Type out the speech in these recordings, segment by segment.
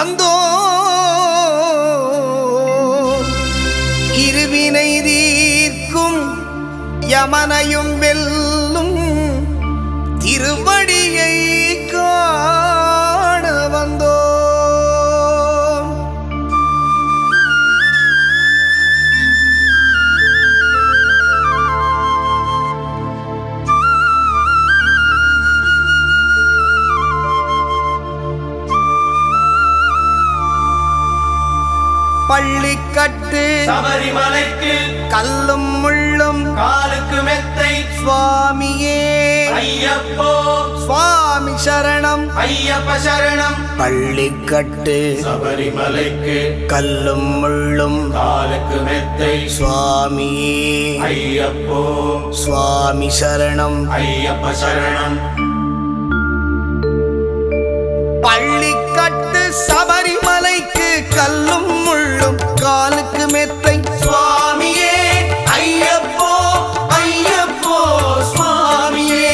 வந்தோ இருவினை தீர்க்கும் யமனையும் வெல்லும் திருவடியை காண வந்தோ பள்ளிக்கட்டு சபரிமலைக்கு கல்லும் முள்ளும் காலுக்கு மெத்தை சுவாமியே ஐயப்போ சுவாமி சரணம் ஐயப்ப சரணம் பள்ளிக்கட்டு சபரிமலைக்கு கல்லும் முள்ளும் காலுக்கு மெத்தை சுவாமியே ஐயப்போ சுவாமி சரணம் ஐயப்ப சரணம் பள்ளிக்கட்டு சபரிமலைக்கு கல்லும் முள்ளும் காலுக்கு மெத்தை சுவாமியே ஐயப்போ ஐயப்போ சுவாமியே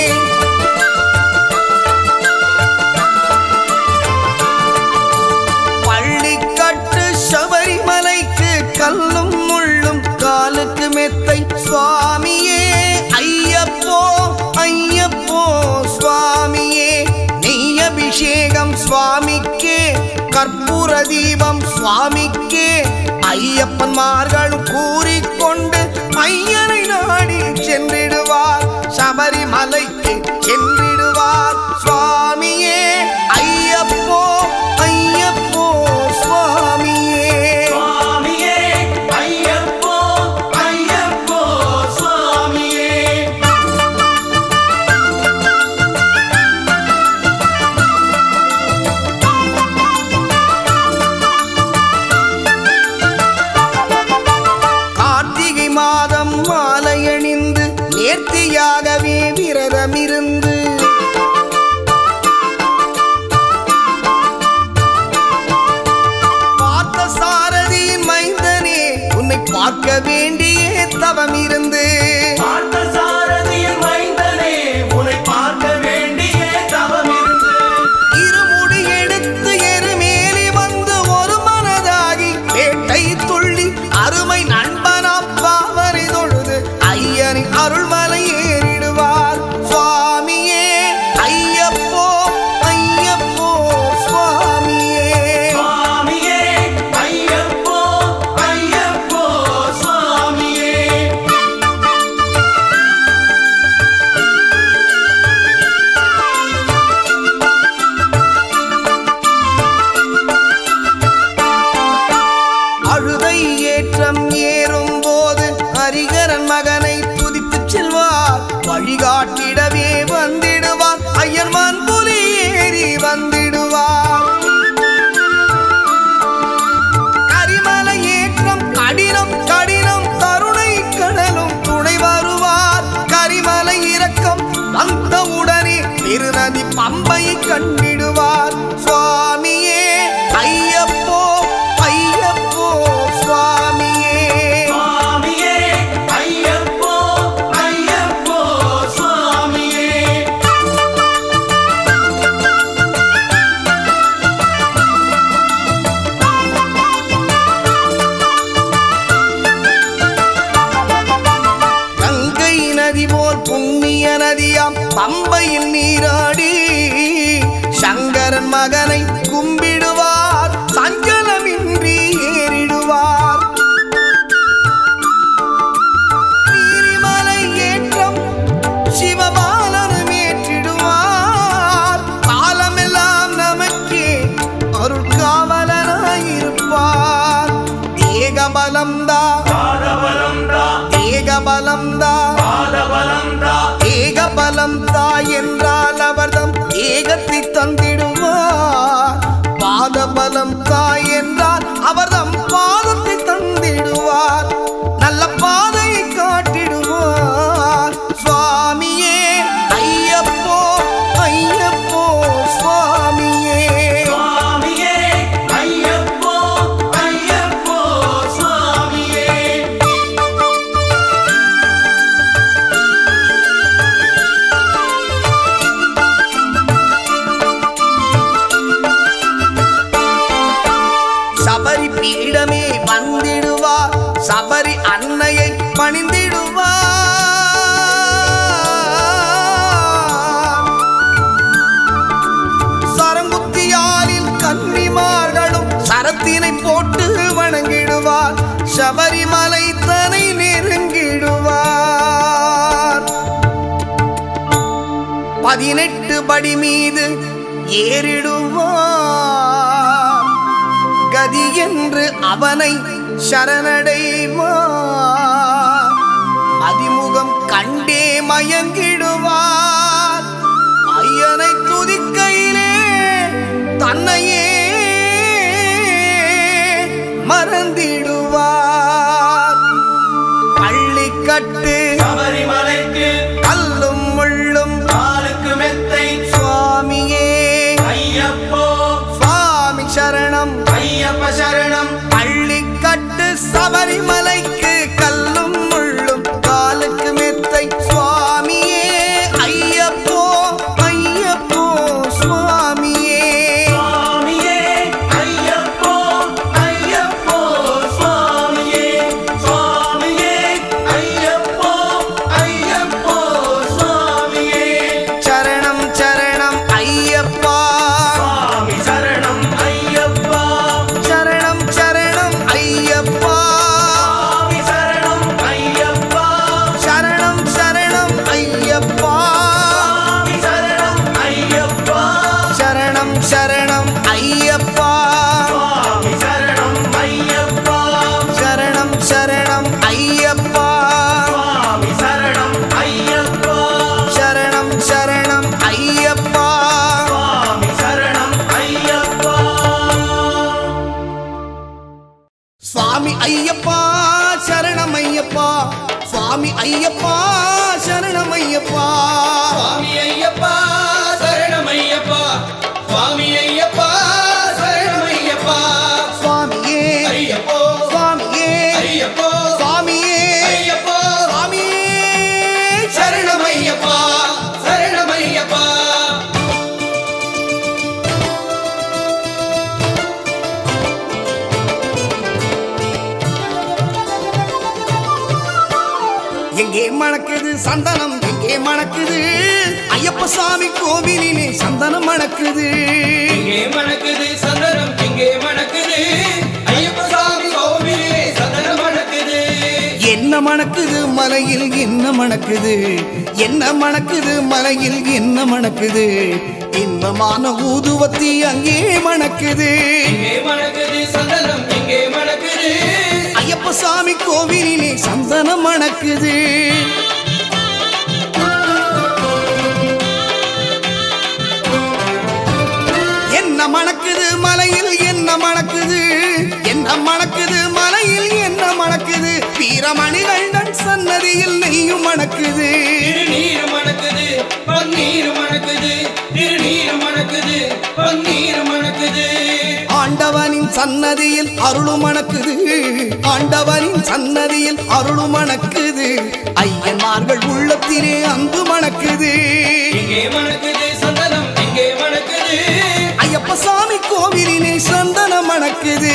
பள்ளிக்கட்டு சபரிமலைக்கு கல்லும் முள்ளும் காலுக்கு மெத்தை சுவாமியே ஐயப்போ ஐயப்போ சுவாமியே நெய் அபிஷேகம் சுவாமிக்கே கற்பூர தீபம் சுவாமிக்கே ஐயப்பன்மார்களும் கூறிக்கொண்டு ஐயனை நாடி சென்றிடுவார் சபரிமலைக்கு சென்றிடுவார் சுவாமியே ஐயப்போ ஐயப்போ சுவாமியே சுவாமியே ஐயப்போ ஐயப்போ சுவாமியே கார்த்திகை மாதம் மாலை அணிந்து நேர்த்தியாகவே விரதமிருந்து பார்த்த சாரதியின் மைந்தனே உன்னை பார்க்க வேண்டிய தவம் இருந்து பார்த்த சாரதியின் மைந்தனே உன்னை பார்க்க வேண்டிய தவம் இருந்து இருமுடி எடுத்து எருமேலி வந்து ஒரு மனதாகி வேட்டை துள்ளி அருமை நண்பனாம் பாவரை தொழுது ஐயனின் அருள்மலை ஏறிடுவார் சுவாமியே ஐயப்போ ஐயப்போ சுவாமியே சுவாமியே ஐயப்போ ஐயப்போ சுவாமியே அழுதை ஏற்றம் ஏறும் போது ஹரிகரன் மகனை துதித்துச் செல்வார் வழிகாட்டிடவே வந்திடுவார் ஐயர்மான் புலி ஏறி வந்திடுவார் கரிமலை ஏற்றம் கடினம் கடினம் கருணை கடலும் துணை வருவார் கரிமலை இறக்கம் வந்தவுடனே திருநதி பம்பையை கண்டிடுவார் சுவாமியே ஐயப்போ ஐயப்போ சுவாமியே சுவாமியே ஐயப்போ ஐயப்போ சுவாமியே கங்கை நதி போல் புண்ணிய நதியாம் பம்பையில் நீராடி சங்கரன் மகனை கும்பிடுவார் சஞ்சலமின்றி ஏறிடுவார் நீரிமலை ஏற்றம் சிவபாலனும் ஏற்றிடுவார் காலமெல்லாம் நமக்கே அருள் காவலனாயிருப்பார் ஏகபலம்தா பாதபலம்தா ஏகபலம்தா பாதபலம்தா ஏகபலம் தாய் என்றால் அவர்தம் ஏகத்தை தந்திடுவார் பாதபலம் தாய் என்றால் அவர்தம் பாதத்தை தந்திடுவார் நல்ல பாதையை காட்டிடுவார் சுவாமியே ஐயப்போ ஐயப்போ சுவாமியே சுவாமியே ஐயப்போ ஐயப்போ சுவாமியே ஐயப்போ என்னிடமே வந்திடுவார் சபரி அன்னையை பணிந்திடுவார் சரங்குத்தியாலில் கன்னிமார்களும் சரத்தினை போட்டு வணங்கிடுவார் சபரிமலை தனை நெருங்கிடுவார் பதினெட்டு படி மீது ஏறிடுவார் கதி என்று அவனை சரணடைவார் அதிமுகம் கண்டே மயங்கிடுவார் ஐயனை துதிக்கையிலே தன்னையே மறந்திடுவார் பள்ளிக்கட்டு சபரிமலைக்கு கல்லும் முள்ளும் காலுக்கு மெத்தை சுவாமியே ஐயப்போ சுவாமி சரணம் ஐயப்ப சரணம் பள்ளிக்கட்டு சபரிமலைக்கு கல்லும் முள்ளும் காலுக்கு மெத்தை சுவாமியே ஐயப்போ ஐயப்போ சுவாமியே சுவாமியே ஐயப்போ ஐயப்போ சுவாமியே சுவாமியே ஐயப்போ ஐயப்போ சுவாமியே சரணம் சரணம் ஐயப்பா சுவாமி சரணம் ஐயப்பா சரணம் சரணம் ஐயப்பா சுவாமி சரணம் ஐயப்பா சரணம் சரணம் ஐயப்பா சுவாமி சரணம் ஐயப்பா சரணம் சரணம் ஐயப்பா சுவாமி சரணம் ஐயப்பா சரணம் சரணம் ஐயப்பா சுவாமி சரணம் ஐயப்பா சரணம் சரணம் ஐயப்பா சுவாமி சரணம் ஐயப்பா சுவாமி ஐயப்பா சரணம் ஐயப்பா சுவாமி ஐயப்பா சரணம் ஐயப்பா சுவாமி ஐயப்பா சரணமையப்பா சுவாமி ஐயப்பா சரணமையப்பா சுவாமியே ஐயப்போ சுவாமியே ஐயப்போ சுவாமியே ஐயப்போ சுவாமியே சரணமையப்பா சரணமையப்பா எங்கே மணக்குது சந்தனம் எங்கே மணக்குது ஐயப்ப சாமி கோவிலிலே சந்தனம் மணக்குது எங்கே மணக்குது சந்தனம் எங்கே மணக்குது ஐயப்ப சாமி கோவிலே சந்தனம் மணக்குது என்ன மணக்குது மலையில் என்ன மணக்குது என்ன மணக்குது மலையில் என்ன மணக்குது இன்பமான ஊதுவத்தி அங்கே மணக்குது எங்கே மணக்குது சந்தனம் எங்கே மணக்குது ஐயப்ப சாமி கோவிலிலே சந்தனம் மணக்குது என்ன மணக்குது மலையில் என்ன மணக்குது என்ன மணக்குது மலையில் என்ன மணக்குது வீரமணிகண்டன் சன்னதியில் நெய்யும் மணக்குது திருநீர் மணக்குது பன்னீர் மணக்குது திருநீர் மணக்குது பன்னீர் மணக்குது ஆண்டவனின் சன்னதியில் அருளும் மணக்குது ஆண்டவனின் சன்னதியில் அருளும் மணக்குது ஐயன்மார்கள் உள்ளத்திலே அன்பு மணக்குது எங்கே மணக்குது சந்தனம் எங்கே மணக்குது ஐயப்ப சாமி கோவிலிலே சந்தனம் மணக்குது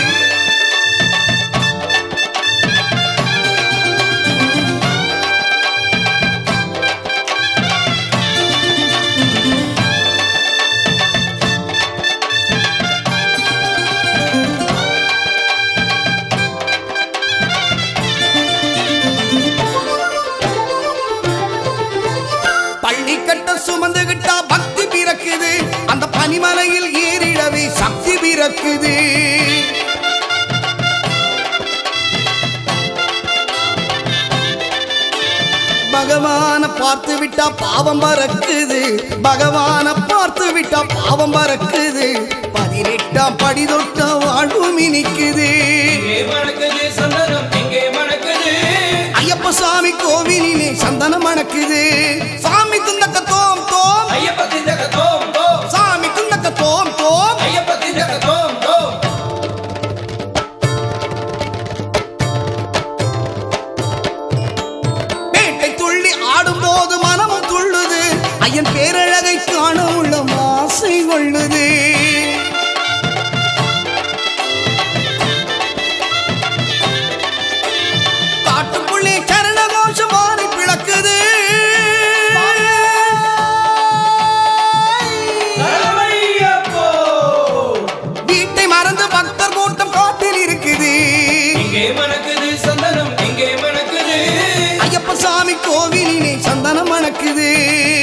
பள்ளி கட்ட சுமந்துகிட்டா பக்தி பிறக்குது அந்த பனிமலையில் ஏறிடவே சக்தி பிறக்குது பகவான பார்த்து விட்டா பாவம் பறக்குது பகவான பார்த்து விட்டா பாவம் பறக்குது பதினெட்டாம் படி தொட்ட வாழ்வும் இனிக்குது எங்கே மணக்குது சந்தனம் எங்கே மணக்குது ஐயப்ப சாமி கோவிலிலே சந்தனம் மணக்குது சாமி துந்தக்க தோம் தோம் ஐயப்ப திண்டக தோம் தோம் சாமி துந்தக்க தோம் தோம் ஐயப்ப திண்டக தோம் தோம் பேட்டை துள்ளி ஆடும்போது மனமும் துள்ளுது ஐயன் பேரழகை காண உள்ள ஆசை கொள்ளுது சாமி கோவிலிலே சந்தனம் மணக்குது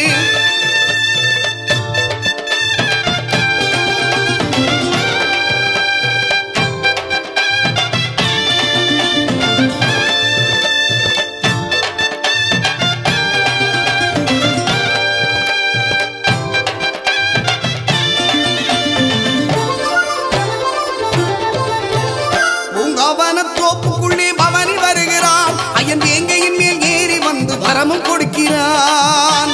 பூங்காவன தோப்புக்குள்ளே பவனி வருகிறான் ஐயன் வேங்கையின் மேல் ஏறி வந்து வரமும் கொடுக்கிறான்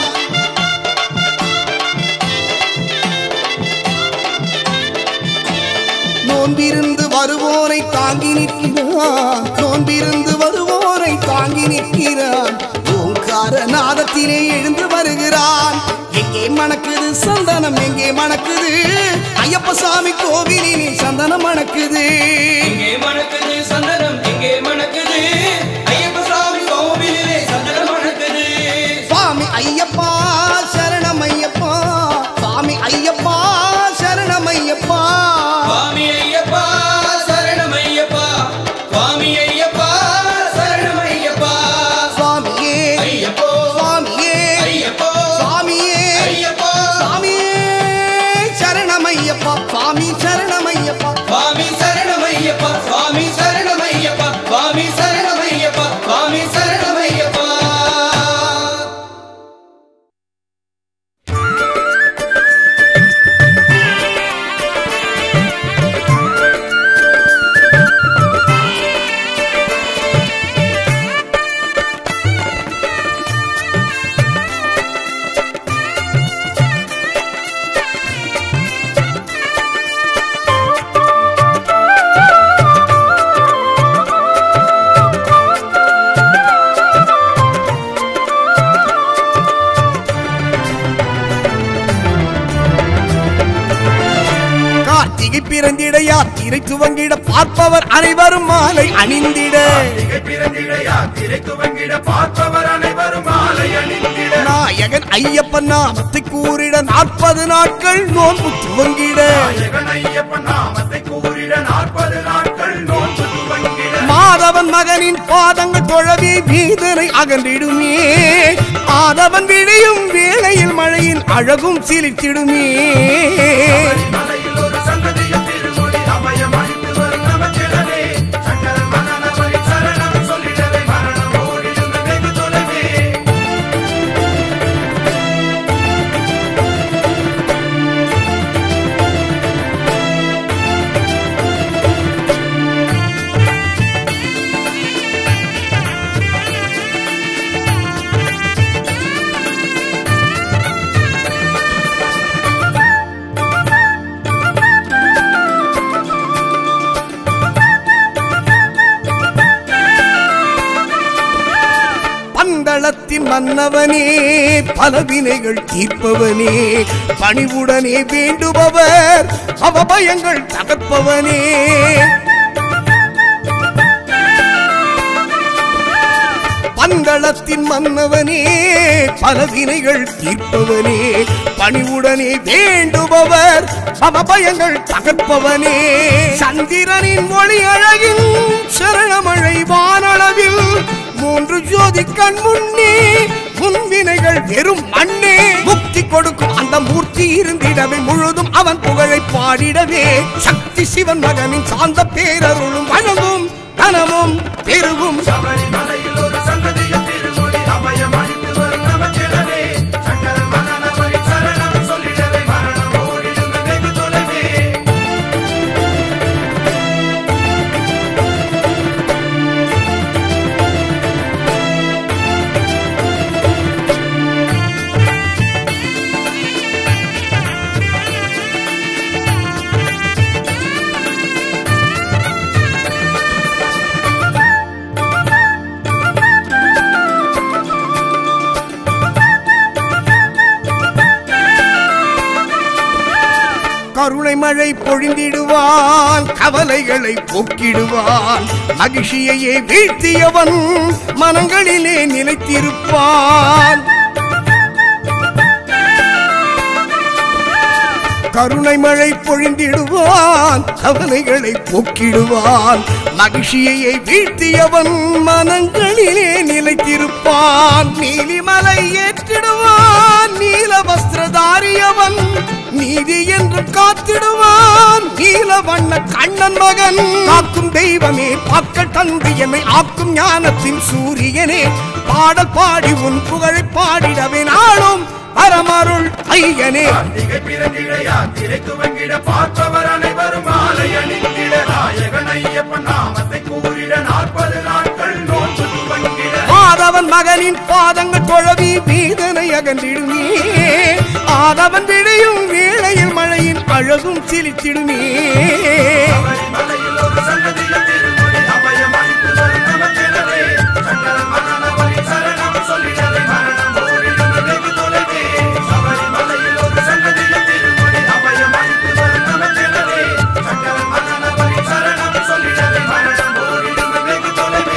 நோன்பிருந்து வருவோரை தாங்கி நிற்கிறான் நோன்பிருந்து வருவோரை தாங்கி நிற்கிறான் ஓங்கார நாதத்திலே எழுந்து வருகிறான் எங்கே மணக்குது சந்தனம் எங்கே மணக்குது ஐயப்ப சாமி கோவிலிலே சந்தனம் மணக்குது எங்கே மணக்குது சந்தனம் எங்கே மணக்குது ஐயப்ப சாமி கோவிலிலே சந்தனம் மணக்குது சுவாமி ஐயப்பா சரணம் ஐயப்பா சுவாமி ஐயப்பா சரணம் ஐயப்பா சுவாமி ஐயப்பா சரணம் ஐயப்பா சுவாமி ஐயப்பா சரணம் ஐயப்பா சுவாமியே ஐயப்போ சுவாமியே ஐயப்போ சுவாமியே ஐயப்போ சுவாமியே சரணம் ஐயப்பா சுவாமி சரணம் ஐயப்பா சுவாமி சரணம் ஐயப்பா சுவாமி சரணம் ஐயப்பா சுவாமி சரணம் ஐயப்பா சுவாமி சரணம் ஐயப்பா கார்த்திகை பிறந்திட யாத்திரை துவங்கிட பார்ப்பவர் அனைவரும் மாலை அணிந்திட கார்த்திகை பிறந்திட யாத்திரை துவங்கிட பார்ப்பவர் அனைவரும் மாலை அணிந்திட நாயகன் ஐயப்பன் நாமத்தை கூறிட நாற்பது நாட்கள் நோன்பு துவங்கிட நாயகன் ஐயப்பன் நாமத்தை கூறிட நாற்பது நாட்கள் நோன்பு துவங்கிட மாதவன் மகனின் பாதங்கள் தொழவே வீதனை அகன்றிடுமே ஆதவன் விழியும் வேளையில் மழையின் அழகும் சிலித்திடுமே மலையில் ஒரு சங்கதியும் திருமொழி அபயம் அளித்து வரும் நமக்கிழவே சங்கரன் மகனவரை சரணம் சொல்லிடவே மரணம் ஓடிடுந்த வெகு தொலைவே பந்தளத்தின் மன்னவனே பல வினைகள் தீர்ப்பவனே பணிவுடனே வேண்டுபவர் அவபயங்கள் தகர்ப்பவனே பந்தளத்தின் மன்னவனே பல வினைகள் தீர்ப்பவனே பணிவுடனே வேண்டுபவர் அவபயங்கள் தகர்ப்பவனே சந்திரனின் மொழி அழகின் சரணமழை வானளவில் மூன்று ஜோதி கண் முன்னே முன்வினைகள் வெறும் மண்ணே முக்தி கொடுக்கும் அந்த மூர்த்தி இருந்திடவே முழுதும் அவன் புகழை பாடிடவே சக்தி சிவன் மகனின் சார்ந்த பேரருளும் வழங்கும் தனமும் பெருகும் சபரிமலையில் ஒரு சங்கதியும் திருமொழி அபயம் அளித்து வரும் நமக்கிழவே சங்கரன் மகனவரை சரணம் சொல்லிடவே மரணம் ஓடிடுந்த வெகு தொலைவே கருணை மழை பொழிந்திடுவான் கவலைகளை போக்கிடுவான் மகிழ்ச்சியையே வீழ்த்தியவன் மனங்களிலே நிலைத்திருப்பான் கருணை மழை பொழிந்திடுவான் கவலைகளை போக்கிடுவான் மகிழ்ச்சியை வீழ்த்தியவன் மனங்களிலே நிலைத்திருப்பான் நீலிமலை ஏற்றிடுவான் நீல வஸ்திரதாரியவன் நீதி என்று காத்திடுவான் நீல வண்ண கண்ணன் மகன் காக்கும் தெய்வமே பாக்கள் தந்து என்னை ஆக்கும் ஞானத்தின் சூரியனே பாடல் பாடி உன் புகழை பாடிடவே நாளும் பரமருள் ஐயனே கார்த்திகை பிறந்திட யாத்திரை துவங்கிட பார்ப்பவர் அனைவரும் மாலை அணிந்திட நாயகன் ஐயப்பன் நாமத்தை கூறிட நாற்பது நாட்கள் நோன்பு துவங்கிட ஆதவன் மகனின் பாதங்கள் தொழவி வீதனை அகன்றிடுமே ஆதவன் விடையும் வேளையில் மழையின் அழகும் சிலித்திடுமே சபரிமலையில் ஒரு சன்னதியில் திருமொழி அபயம் அளித்து வரும் நமக்கெனவே சங்கரன் மகனவரை சரணம் சொல்லிடவே மரணம் ஓடிடும் வெகு தொலைவே சபரிமலையில் ஒரு சன்னதியில் திருமொழி அபயம் அளித்து வரும் நமக்கெனவே சங்கரன் மகனவரை சரணம் சொல்லிடவே மரணம் ஓடிடும் வெகு தொலைவே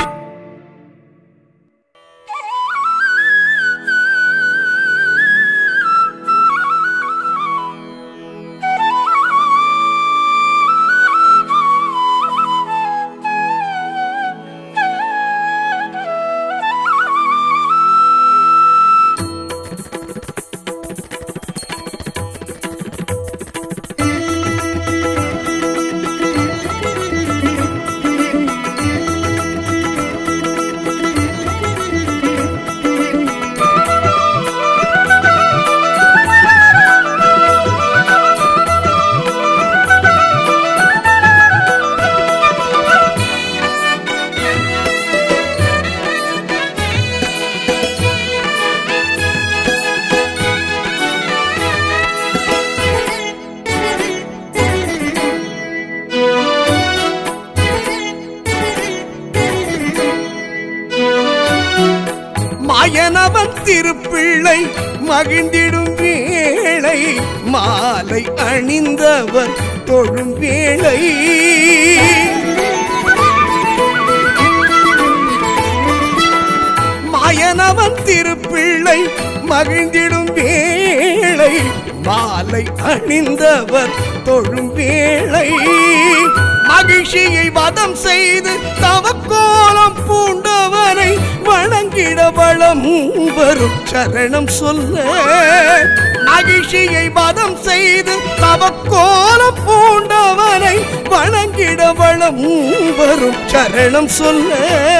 மாயனவன் திருப்பிள்ளை மகிழ்ந்திடும் வேளை மாலை அணிந்தவர் தொழும் வேளை மாயனவன் திருப்பிள்ளை மகிழ்ந்திடும் வேளை மாலை அணிந்தவர் தொழும் வேளை மகிழ்ச்சியை வதம் செய்து தவக்கோலம் பூண்டவரை வணங்கிட வளம் வரும் சரணம் சொல்ல மகிழ்ச்சியை வதம் செய்து தவக்கோலம் பூண்டவரை வணங்கிட வளம் வரும் சரணம் சொல்ல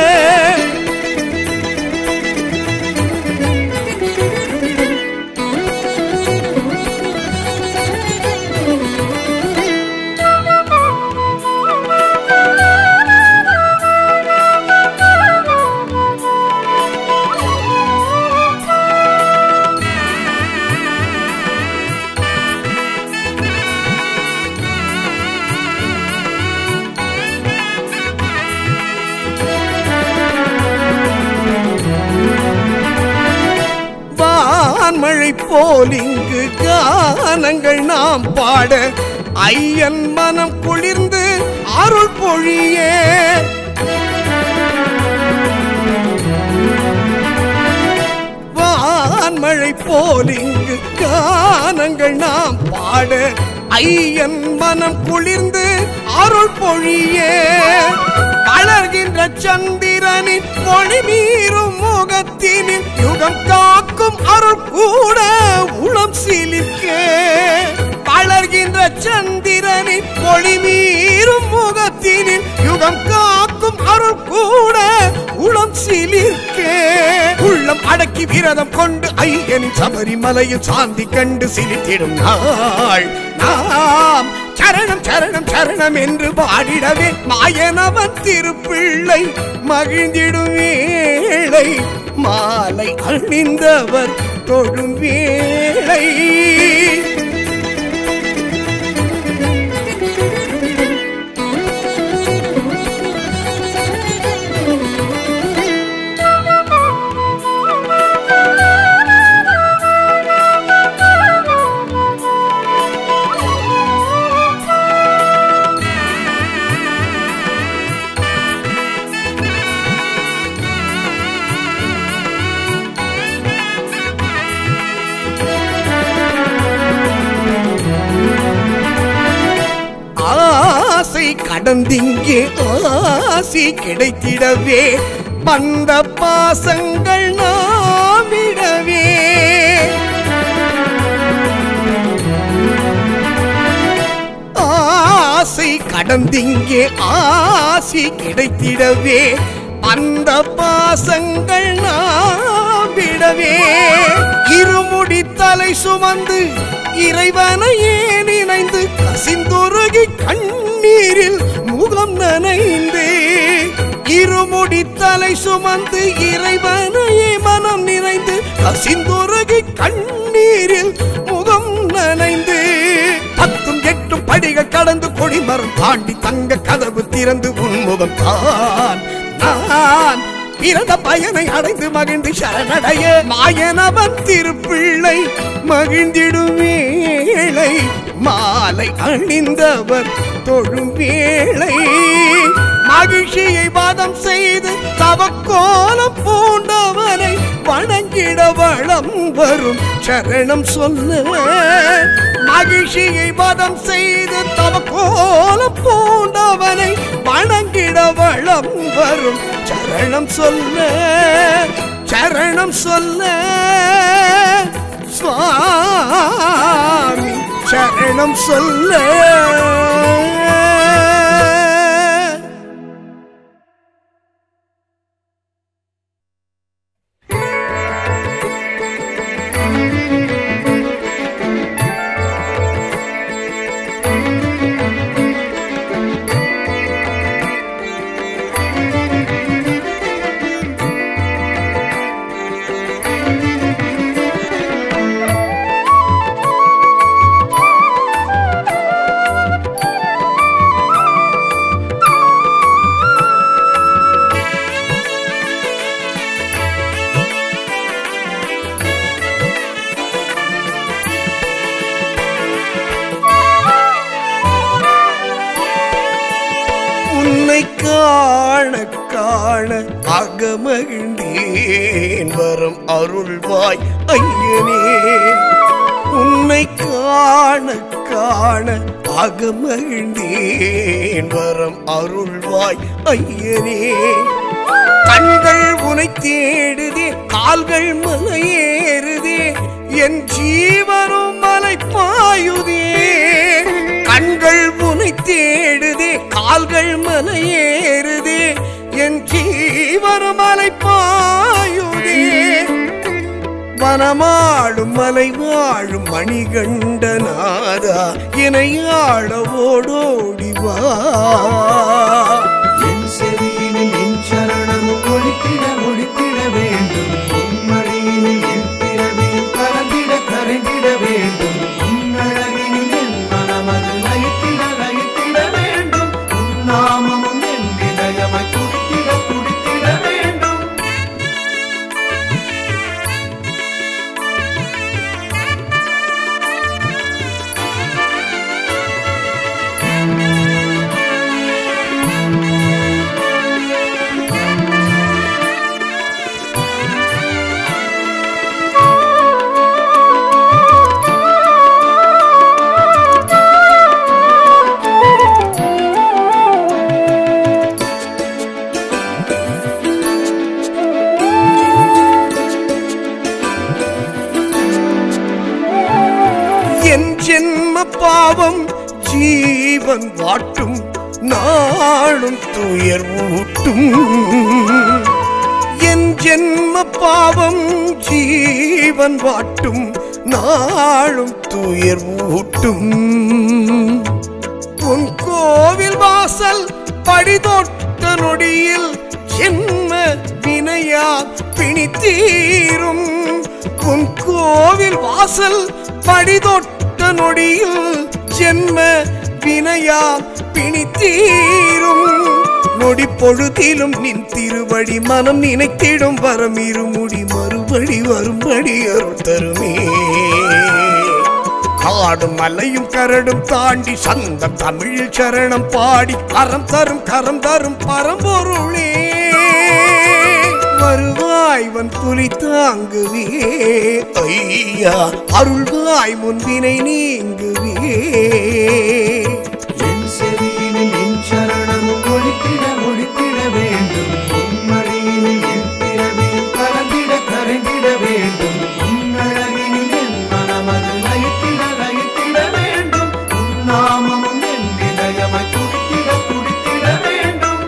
வான்மழை போல் இங்கு கானங்கள் நாம் பாட ஐயன் மனம் குளிர்ந்து அருள் பொழிய வான்மழை போல் இங்கு கானங்கள் நாம் பாட ஐயன் மனம் குளிர்ந்து அருள் பொழிய வளர்கின்ற சந்திரனின் பொழி மீறும் முகத்தினில் யுகம் காக்கும் அருள் கூட உளம் சிலிர்க்க வளர்கின்ற சந்திரனின் பொழி மீறும் முகத்தினில் யுகம் காக்கும் அருள் கூட உளம் சிலிர்க்க உள்ளம் அடக்கி விரதம் கொண்டு ஐயனின் சபரிமலையில் சாந்தி கண்டு சிலித்திடும் நாள் நாம் சரணம் சரணம் சரணம் என்று பாடிடவே மாயனவன் திருப்பிள்ளை மகிழ்ந்திடும் வேளை மாலை அணிந்தவர் தொழும் வேளை கடந்திங்கே ஆசி கிடைத்திடவே பந்த பாசங்கள் நாமிடவே ஆசை கடந்திங்கே ஆசி கிடைத்திடவே அந்த பாசங்கள் நாவிடவே இருமுடி தலை சுமந்து இறைவனையே நினைந்து கசிந்துருகி கண்ணீரில் முகம் நனைந்து இருமுடி தலை சுமந்து இறைவனையே மனம் நிறைந்து கசிந்துருகி கண்ணீரில் முகம் நனைந்து பத்தும் எட்டும் படிகள் கடந்து கொடிமரம் தாண்டி தங்க கதவு திறந்து உன்முகம் தான் நான் பிறந்த பயனை அடைந்து மகிழ்ந்து சரணடைய மாயனவன் திருப்பிள்ளை மகிழ்ந்திடும் வேளை மாலை அணிந்தவர் தொழும் வேளை மகிழ்ச்சியை வாதம் செய்து தவக்கோலம் பூண்டவனை வணங்கிட வளம் வரும் சரணம் சொல்ல மகிழ்ச்சியை வாதம் செய்து தவக்கோலம் பூண்டவனை வணங்கிட வளம் வரும் சரணம் சொல்ல சரணம் சொல்ல சுவாமி சரணம் சொல்ல உன்னை காண காண அகமகிழ்ந்தேன் வரம் அருள்வாய் ஐயனே உன்னை காண காண அகமகிழ்ந்தேன் வரம் அருள்வாய் ஐயனே கண்கள் உனை தேடுதே கால்கள் மலையேறுதே என் ஜீவனும் மலை பாயுதே கண்கள் உனை தேடுதே கால்கள் மலையேறுதே என் ஜீவனும் மலை பாயுதே வனமாடும் மலை வாழும் மணிகண்டநாதா இணையாட ஓடோடி வா என் செவியினில் என் சரணமும் ஒழித்திட ஒழித்திட வேண்டும் உன் மடியினில் என் பிறவியும் கலந்திட கரைந்திட வேண்டும் உன் அழகினில் என் மனமது லயித்திட லயித்திட வேண்டும் உன் நாமமும் என் இதயமாய் துடித்திட துடித்திட வேண்டும் என் ஜென்ம பாவம் ஜீவன் வாட்டும் நாளும் துயர் ஊட்டும் என் ஜென்ம பாவம் ஜீவன் வாட்டும் நாளும் துயர் ஊட்டும் உன் கோவில் வாசல் படிதொட்ட நொடியில் ஜென்ம வினையா பிணி தீரும் உன் கோவில் வாசல் படிதொட்ட நொடியில் ஜென்ம வினையா பிணி தீரும் நொடி பொழுதிலும் நின் திருவடி மனம் நினைத்திடும் வரம் இருமுடி மறுபடி வரும்படி அருள் தருமே காடும் மலையும் கரடும் தாண்டி சந்தம் தமிழில் சரணம் பாடி அறம் தரும் கரம் தரும் பரம்பொருளே வருவாய்வன் புலி தாங்குவே ஐயா அருள்வாய் முன்பினை நீங்குவே என் செவியினில் என் ஒழித்திட ஒழித்திட வேண்டும் உம்மடியினில் என் பிறவியில் கலந்திட கரைந்திட வேண்டும் உன்னழகினில் என் மனமது லயித்திட லயித்திட வேண்டும் உன்னாமமும் என் இதயமாய் துடித்திட துடித்திட வேண்டும்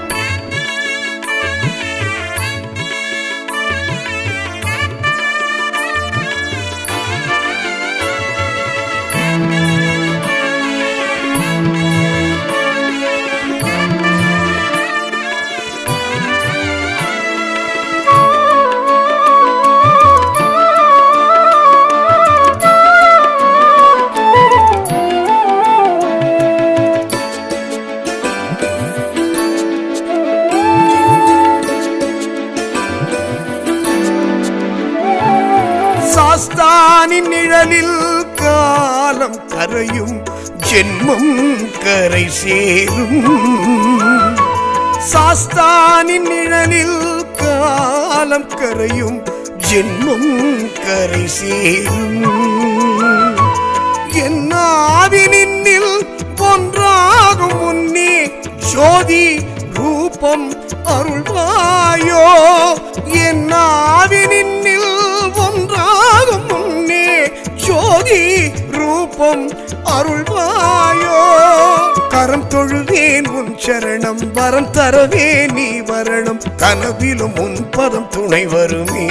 சாஸ்தானின் நிழலில் காலம் கரையும் ஜென்மம் கரை சேரும் சாஸ்தானின் நிழலில் காலம் கரையும் ஜென்மம் கரை சேரும் என்னாவினில் ஒன்றாகும் முன்னே ஜோதி ரூபம் அருள்வாயோ என்னாவினில் ஒன்றாகும் முன்னே ஜோதி ரூபம் அருள்வாயோ கரம் தொழுவேன் உன் சரணம் வரம் தரவே நீ வரணும் கனவிலும் உன் பதம் துணை வருமே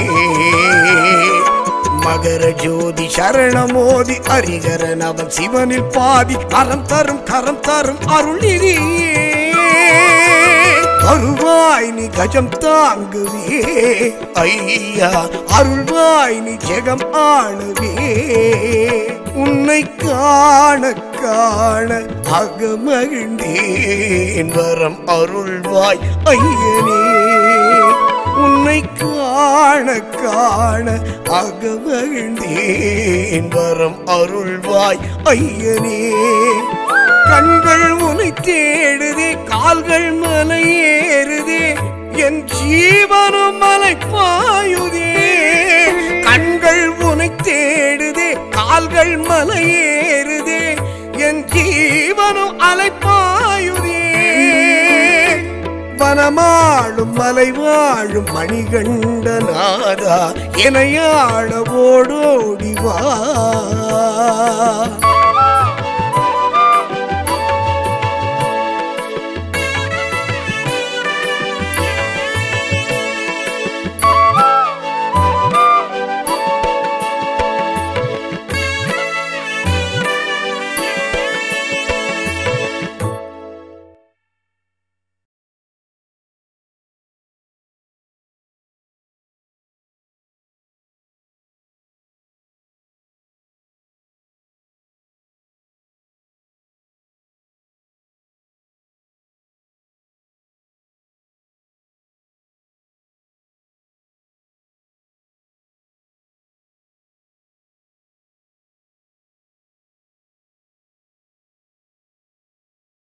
மகர ஜோதி சரணமோதி அரிகரன் அவன் சிவனில் பாதி கரம் தரும் கரம் தரும் அருள்நிதியே அருள்வாய் நீ கஜம் தாங்குவே ஐயா அருள்வாய் நீ ஜெகம் ஆளுவே உன்னை காண காண அகமகிழ்ந்தேன் வரம் அருள்வாய் ஐயனே உன்னை காண காண அகமகிழ்ந்தேன் வரம் அருள்வாய் ஐயனே கண்கள் உனை தேடுதே கால்கள் மலை ஏறுதே என் ஜீவனும் மலை பாயுதே கண்கள் உனை தேடுதே கால்கள் மலை ஏறுதே என் ஜீவனும் அலை பாயுதே வனமாடும் மலை வாழும் மணிகண்டநாதா எனையாட ஓடோடி வா